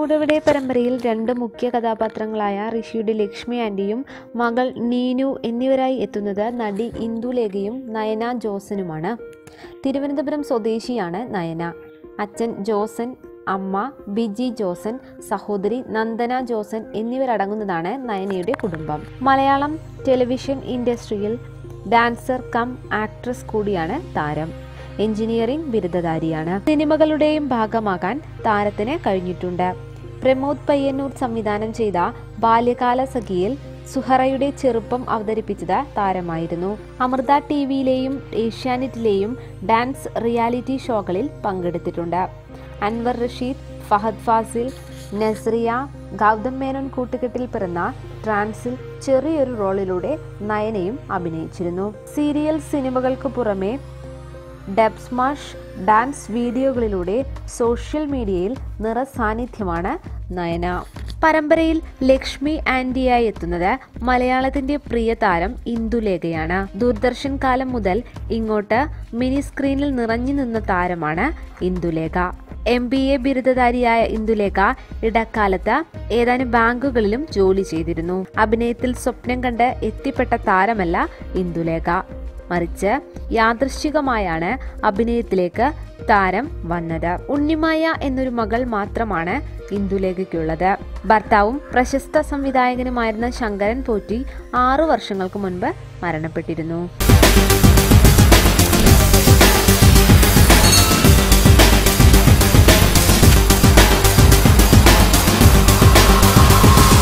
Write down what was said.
നമ്മോടിവിടെ പരമ്പരയിൽ രണ്ട് മുഖ്യ കഥാപാത്രങ്ങളായ ഋഷിയുടെ ലക്ഷ്മി ആൻറ്റിയും മകൾ നീനു എന്നിവരായി എത്തുന്നത് നടി ഇന്ദുലേഖയും നയന ജോസനുമാണ് തിരുവനന്തപുരം സ്വദേശിയാണ് നയന അച്ഛൻ ജോസൻ അമ്മ ബിജി ജോസൻ സഹോദരി നന്ദന ജോസൻ എന്നിവരടങ്ങുന്നതാണ് നയനയുടെ കുടുംബം മലയാളം ടെലിവിഷൻ ഇൻഡസ്ട്രിയിൽ ഡാൻസർ കം ആക്ട്രസ് കൂടിയാണ് താരം എഞ്ചിനീയറിംഗ് ബിരുദധാരിയാണ് സിനിമകളുടെയും ഭാഗമാകാൻ താരത്തിന് കഴിഞ്ഞിട്ടുണ്ട് പ്രമോദ് പയ്യന്നൂർ സംവിധാനം ചെയ്ത ബാല്യകാല സഖിയിൽ സുഹറയുടെ ചെറുപ്പം അവതരിപ്പിച്ചത് താരമായിരുന്നു അമൃത ടി വിയിലെയും ഏഷ്യാനെറ്റിലെയും ഡാൻസ് റിയാലിറ്റി ഷോകളിൽ പങ്കെടുത്തിട്ടുണ്ട് അൻവർ റഷീദ് ഫഹദ് ഫാസിൽ നസ്രിയ ഗൗതം മേനോൻ കൂട്ടുകെട്ടിൽ പിറന്ന ട്രാൻസിൽ ചെറിയൊരു റോളിലൂടെ നയനയും അഭിനയിച്ചിരുന്നു സീരിയൽ സിനിമകൾക്ക് പുറമെ ഡബ് സ്മാഷ് ഡാൻസ് വീഡിയോകളിലൂടെ സോഷ്യൽ മീഡിയയിൽ നിറസാന്നിധ്യമാണ് നയന പരമ്പരയിൽ ലക്ഷ്മി ആൻറ്റിയായി എത്തുന്നത് മലയാളത്തിന്റെ പ്രിയ താരം ഇന്ദുലേഖയാണ് ദൂരദർശൻ കാലം മുതൽ ഇങ്ങോട്ട് മിനി സ്ക്രീനിൽ നിറഞ്ഞു നിന്ന താരമാണ് ഇന്ദുലേഖ എം ബി എ ബിരുദധാരിയായ ഇന്ദുലേഖ ഇടക്കാലത്ത് ഏതാനും ബാങ്കുകളിലും ജോലി ചെയ്തിരുന്നു അഭിനയത്തിൽ സ്വപ്നം കണ്ട് എത്തിപ്പെട്ട താരമല്ല ഇന്ദുലേഖ മറിച്ച് യാദൃശ്ചികമായാണ് അഭിനയത്തിലേക്ക് താരം വന്നത് ഉണ്ണിമായ എന്നൊരു മകൾ മാത്രമാണ് ഇന്ദുലേഖയ്ക്കുള്ളത് ഭർത്താവും പ്രശസ്ത സംവിധായകനുമായിരുന്ന ശങ്കരൻ പോറ്റി ആറു വർഷങ്ങൾക്ക് മുൻപ് മരണപ്പെട്ടിരുന്നു